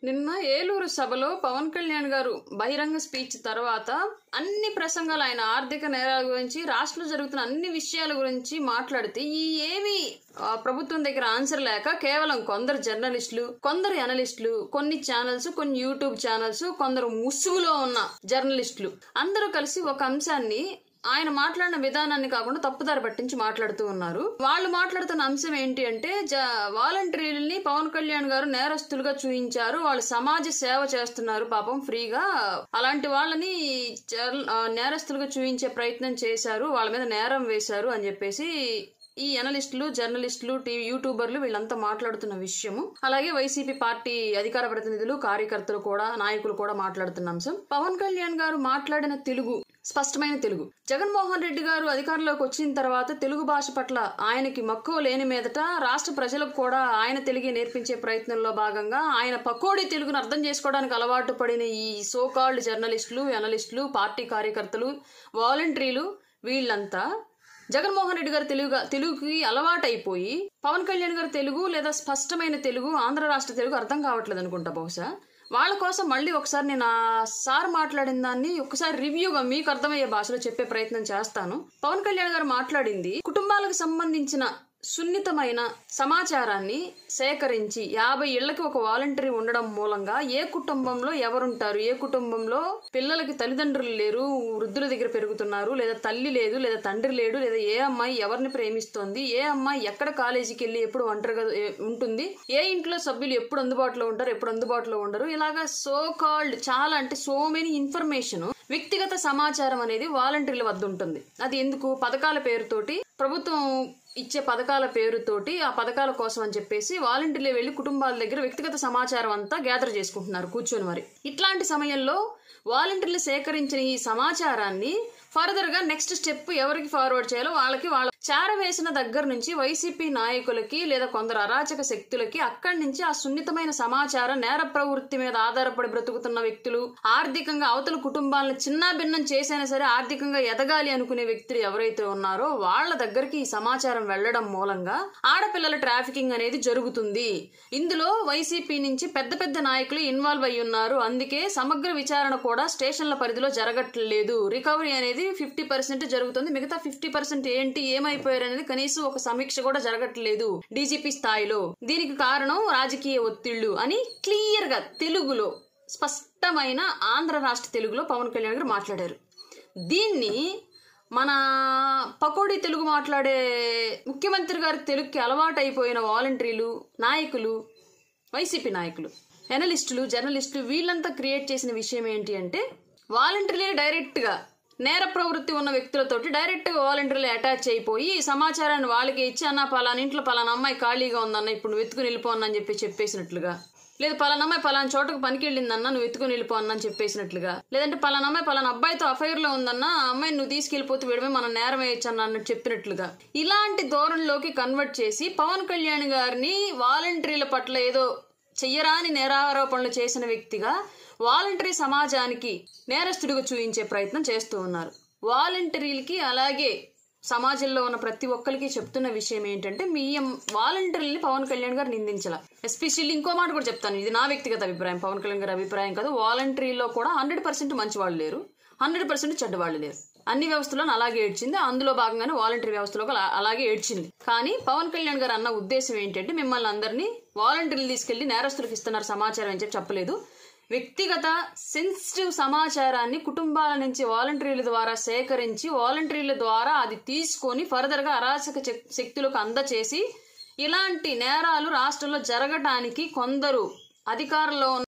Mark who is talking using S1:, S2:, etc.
S1: నిన్న ఏలూరు సభలో పవన్ కళ్యాణ్ గారు బహిరంగ స్పీచ్ తర్వాత అన్ని ప్రసంగాలు ఆయన ఆర్థిక నేరాల గురించి రాష్ట్రంలో జరుగుతున్న అన్ని విషయాల గురించి మాట్లాడితే ఈ ఏవి ఆ, ప్రభుత్వం దగ్గర ఆన్సర్ లేక కేవలం కొందరు జర్నలిస్టులు కొందరు అనలిస్టులు కొన్ని ఛానల్స్ కొన్ని యూట్యూబ్ ఛానల్స్ కొందరు ముసుగులో ఉన్న జర్నలిస్టులు అందరూ కలిసి ఒక అంశాన్ని ఆయన మాట్లాడిన విధానాన్ని కాకుండా తప్పుదారి పట్టించి మాట్లాడుతూ ఉన్నారు వాళ్ళు మాట్లాడుతున్న అంశం ఏంటి అంటే జ- వాలంటీర్లని పవన్ కళ్యాణ్ గారు నేరస్తులుగా చూపించారు వాళ్ళు సమాజ సేవ చేస్తున్నారు పాపం ఫ్రీగా అలాంటి వాళ్ళని జర్- ఆ, నేరస్తులుగా చూపించే ప్రయత్నం చేశారు వాళ్ళ మీద నేరం వేశారు అని చెప్పేసి ఈ అనలిస్టులు జర్నలిస్టులు టీవీ యూట్యూబర్లు వీళ్ళంతా మాట్లాడుతున్న విషయము అలాగే వైసీపీ పార్టీ అధికార ప్రతినిధులు కార్యకర్తలు కూడా నాయకులు కూడా మాట్లాడుతున్న అంశం పవన్ కళ్యాణ్ గారు మాట్లాడిన తెలుగు స్పష్టమైన తెలుగు జగన్మోహన్ రెడ్డి గారు అధికారంలోకి వచ్చిన తర్వాత తెలుగు భాష పట్ల ఆయనకి మక్కువ లేని మీదట రాష్ట్ర ప్రజలకు కూడా ఆయన తెలుగే నేర్పించే ప్రయత్నంలో భాగంగా ఆయన పకోడీ తెలుగును అర్థం చేసుకోవడానికి అలవాటు పడిన ఈ సో కాల్డ్ జర్నలిస్టులు అనలిస్టులు పార్టీ కార్యకర్తలు వాలంటీర్లు వీళ్ళంతా జగన్మోహన్ రెడ్డి గారు తెలుగు తెలుగుకి అలవాటైపోయి పవన్ కళ్యాణ్ గారు తెలుగు లేదా స్పష్టమైన తెలుగు ఆంధ్ర రాష్ట్ర తెలుగు అర్థం కావట్లేదు అనుకుంటా బహుశా వాళ్ళ కోసం మళ్ళీ ఒకసారి నేను ఆ సార్ మాట్లాడిన దాన్ని ఒకసారి రివ్యూగా మీకు అర్థమయ్యే భాషలో చెప్పే ప్రయత్నం చేస్తాను పవన్ కళ్యాణ్ గారు మాట్లాడింది కుటుంబాలకు సంబంధించిన సున్నితమైన సమాచారాన్ని సేకరించి యాభై ఇళ్లకి ఒక వాలంటరీ ఉండడం మూలంగా ఏ కుటుంబంలో ఎవరుంటారు ఏ కుటుంబంలో పిల్లలకి తల్లిదండ్రులు లేరు వృద్ధుల దగ్గర పెరుగుతున్నారు లేదా తల్లి లేదు లేదా తండ్రి లేడు లేదా ఏ అమ్మాయి ఎవరిని ప్రేమిస్తోంది ఏ అమ్మాయి ఎక్కడ కాలేజీకి వెళ్ళి ఎప్పుడు ఒంటరిగా ఏ- ఉంటుంది ఏ ఇంట్లో సభ్యులు ఎప్పుడు అందుబాటులో ఉంటారు ఎప్పుడు అందుబాటులో ఉండరు ఇలాగా సో కాల్డ్ చాలా అంటే సో మెనీ ఇన్ఫర్మేషన్ వ్యక్తిగత సమాచారం అనేది వాలంటీర్ల వద్ద ఉంటుంది అది ఎందుకు పథకాల పేరుతోటి ప్రభుత్వం ఇచ్చే పథకాల పేరుతోటి ఆ పథకాల కోసం అని చెప్పేసి వాలంటీర్లు వెళ్లి కుటుంబాల దగ్గర వ్యక్తిగత సమాచారం అంతా గ్యాదర్ చేసుకుంటున్నారు కూర్చొని మరి ఇట్లాంటి సమయంలో వాలంటీర్లు సేకరించిన ఈ సమాచారాన్ని ఫర్దర్ గా నెక్స్ట్ స్టెప్ ఎవరికి ఫార్వర్డ్ చేయాలో వాళ్ళకి వాళ్ళ చారవేసిన దగ్గర నుంచి వైసీపీ నాయకులకి లేదా కొందరు అరాచక శక్తులకి అక్కడి నుంచి ఆ సున్నితమైన సమాచారం నేర ప్రవృత్తి మీద ఆధారపడి బ్రతుకుతున్న వ్యక్తులు ఆర్థికంగా అవతల కుటుంబాలను చిన్న భిన్నం చేసైనా సరే ఆర్థికంగా ఎదగాలి అనుకునే వ్యక్తులు ఎవరైతే ఉన్నారో వాళ్ళ దగ్గరికి ఈ సమాచారం వెళ్లడం మూలంగా ఆడపిల్లల ట్రాఫికింగ్ అనేది జరుగుతుంది ఇందులో వైసీపీ నుంచి పెద్ద పెద్ద నాయకులు ఇన్వాల్వ్ అయి ఉన్నారు అందుకే సమగ్ర విచారణ కూడా స్టేషన్ల పరిధిలో జరగట్లేదు రికవరీ అనేది ఫిఫ్టీ పర్సెంట్ జరుగుతుంది మిగతా ఫిఫ్టీ పర్సెంట్ ఏంటి ఏమైపోయారు అనేది కనీసం ఒక సమీక్ష కూడా జరగట్లేదు డీజీపీ స్థాయిలో దీనికి కారణం రాజకీయ ఒత్తిళ్లు అని క్లియర్ గా తెలుగులో స్పష్టమైన ఆంధ్ర రాష్ట్ర తెలుగులో పవన్ కళ్యాణ్ గారు మాట్లాడారు దీన్ని మన పకోడీ తెలుగు మాట్లాడే ముఖ్యమంత్రి గారి తెలుగుకి అలవాటైపోయిన వాలంటీర్లు నాయకులు వైసీపీ నాయకులు ఎనలిస్టులు జర్నలిస్టులు వీళ్ళంతా క్రియేట్ చేసిన విషయం ఏంటి అంటే వాలంటీర్లే డైరెక్ట్ గా నేర ప్రవృత్తి ఉన్న వ్యక్తులతోటి డైరెక్ట్ గా వాలంటీర్లు అటాచ్ అయిపోయి ఈ సమాచారాన్ని వాళ్ళకి ఇచ్చి అన్న పలానా ఇంట్లో పలానా అమ్మాయి ఖాళీగా ఉందన్న ఇప్పుడు నువ్వు వెతుకుని వెళ్ళిపోన్నా అని చెప్పి చెప్పేసినట్లుగా లేదు పలానా అమ్మాయి పలానా చోటకు పనికి వెళ్ళిందన్న నువ్వు ఎత్తుకుని వెళ్ళిపో అన్న అని చెప్పేసినట్లుగా లేదంటే పలానా అమ్మాయి పలానా అబ్బాయితో అఫైర్ లో ఉందన్న ఆ అమ్మాయిని నువ్వు తీసుకెళ్లిపోతే విడమే మనం నేరం వేయచ్చు అన్న అన్నట్టు చెప్పినట్లుగా ఇలాంటి ధోరణిలోకి కన్వర్ట్ చేసి పవన్ కళ్యాణ్ గారిని వాలంటీర్ల పట్ల ఏదో చెయ్యరాని నేరారోపణలు చేసిన వ్యక్తిగా వాలంటరీ సమాజానికి నేరస్తుడిగా చూపించే ప్రయత్నం చేస్తూ ఉన్నారు వాలంటీర్లకి అలాగే సమాజంలో ఉన్న ప్రతి ఒక్కరికి చెప్తున్న విషయం ఏంటంటే మీ వాలంటీర్లని పవన్ కళ్యాణ్ గారు నిందించాల ఎస్పెషల్లీ ఇంకో మాట కూడా చెప్తాను ఇది నా వ్యక్తిగత అభిప్రాయం పవన్ కళ్యాణ్ గారి అభిప్రాయం కాదు వాలంటీర్లో కూడా హండ్రెడ్ పర్సెంట్ మంచి వాళ్ళు లేరు హండ్రెడ్ పర్సెంట్ చెడ్డ వాళ్ళు లేరు అన్ని వ్యవస్థలను అలాగే ఏడ్చింది అందులో భాగంగానే వాలంటీర్ వ్యవస్థలో కూడా అలాగే ఏడ్చింది కానీ పవన్ కళ్యాణ్ గారు అన్న ఉద్దేశం ఏంటంటే మిమ్మల్ని అందరినీ వాలంటీర్లు తీసుకెళ్లి నేరస్తులకు ఇస్తున్నారు సమాచారం అని చెప్పి చెప్పలేదు వ్యక్తిగత సెన్సిటివ్ సమాచారాన్ని కుటుంబాల నుంచి వాలంటీర్ల ద్వారా సేకరించి వాలంటీర్ల ద్వారా అది తీసుకొని ఫర్దర్ గా అరాచక శక్- శక్తులకు అందచేసి ఇలాంటి నేరాలు రాష్ట్రంలో జరగటానికి కొందరు అధికారంలో ఉన్న